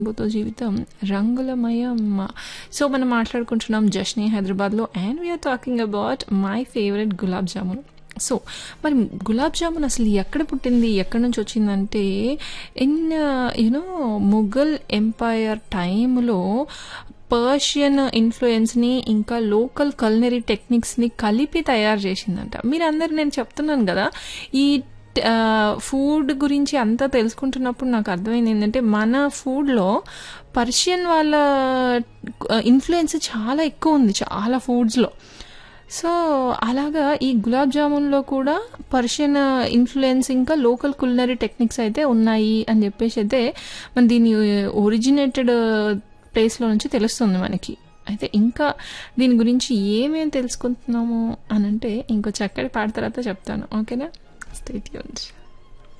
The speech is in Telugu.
తో జీవితం రంగులమయం సో మనం మాట్లాడుకుంటున్నాం జష్ని హైదరాబాద్లో and we're talking about my favourite gulab jamun so మరి గులాబ్ జామున్ అసలు ఎక్కడ పుట్టింది ఎక్కడి నుంచి వచ్చిందంటే ఇన్ యునో ముఘల్ ఎంపైర్ టైంలో పర్షియన్ ఇన్ఫ్లుయెన్స్ని ఇంకా లోకల్ కల్నరీ టెక్నిక్స్ని కలిపి తయారు చేసిందంట మీరు అందరు నేను చెప్తున్నాను కదా ఈ ఫుడ్ గురించి అంతా తెలుసుకుంటున్నప్పుడు నాకు అర్థమైంది ఏంటంటే మన ఫుడ్లో పర్షియన్ వాళ్ళ ఇన్ఫ్లుయెన్స్ చాలా ఎక్కువ ఉంది చాలా ఫుడ్స్లో సో అలాగా ఈ గులాబ్ జామున్లో కూడా పర్షియన్ ఇన్ఫ్లుయెన్స్ ఇంకా లోకల్ కులినరీ టెక్నిక్స్ అయితే ఉన్నాయి అని చెప్పేసి అయితే మన దీని ఒరిజినేటెడ్ ప్లేస్లో నుంచి తెలుస్తుంది మనకి అయితే ఇంకా దీని గురించి ఏమేమి తెలుసుకుంటున్నాము అని అంటే ఇంకో చక్కటి పాట తర్వాత చెప్తాను ఓకేనా స్టేట్ యూన్స్